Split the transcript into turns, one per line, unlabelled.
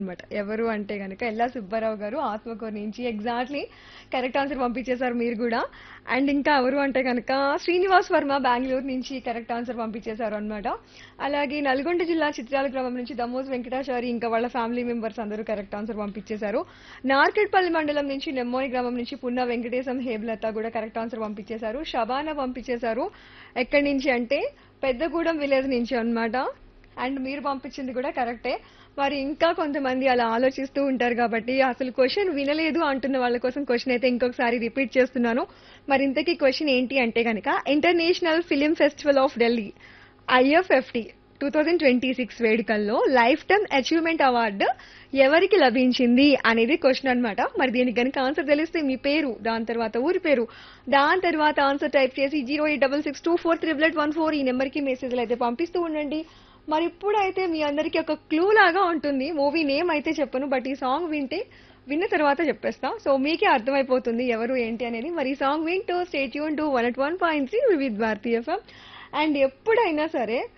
అనమాట ఎవరు అంటే గనక ఎల్లా సుబ్బారావు గారు ఆత్మకూరు నుంచి ఎగ్జాక్ట్లీ కరెక్ట్ ఆన్సర్ పంపించేశారు మీరు కూడా అండ్ ఇంకా ఎవరు అంటే కనుక శ్రీనివాస్ వర్మ బెంగళూరు నుంచి కరెక్ట్ ఆన్సర్ పంపించేశారు అనమాట అలాగే నల్గొండ జిల్లా చిత్రాల గ్రామం నుంచి దమోజ్ వెంకటాచారి ఇంకా వాళ్ళ ఫ్యామిలీ మెంబర్స్ అందరూ కరెక్ట్ ఆన్సర్ పంపించేశారు నార్కెట్పల్లి మండలం నుంచి నెమ్మోని గ్రామం నుంచి పున్న వెంకటేశం హేబ్లత కూడా కరెక్ట్ ఆన్సర్ పంపించేశారు షబానా పంపించేశారు ఎక్కడి నుంచి అంటే పెద్దగూడెం విలేజ్ నుంచి అన్నమాట అండ్ మీరు పంపించింది కూడా కరెక్టే మరి ఇంకా కొంతమంది అలా ఆలోచిస్తూ ఉంటారు కాబట్టి అసలు క్వశ్చన్ వినలేదు అంటున్న వాళ్ళ కోసం క్వశ్చన్ అయితే ఇంకొకసారి రిపీట్ చేస్తున్నాను మరి ఇంతకీ క్వశ్చన్ ఏంటి అంటే కనుక international film festival of Delhi IFFT two thousand twenty six వేడుకల్లో లైఫ్ టైమ్ అచీవ్మెంట్ అవార్డు ఎవరికి లభించింది అనేది క్వశ్చన్ అన్నమాట మరి దీనికి కనుక ఆన్సర్ తెలిస్తే మీ పేరు దాని తర్వాత ఊరి పేరు దాని తర్వాత ఆన్సర్ టైప్ చేసి zero eight double six two four triple eight one four ఈ నెంబర్కి మెసేజ్లు అయితే పంపిస్తూ ఉండండి మరి ఇప్పుడైతే మీ అందరికీ ఒక క్లూ లాగా ఉంటుంది మూవీ నేమ్ అయితే చెప్పను బట్ ఈ సాంగ్ వింటే విన్న తర్వాత చెప్పేస్తా సో మీకే అర్థమైపోతుంది ఎవరు ఏంటి అనేది మరి ఈ సాంగ్ వింటూ స్టేట్ యూన్ to one at one point three with Bharatiya FM and ఎప్పుడైనా సరే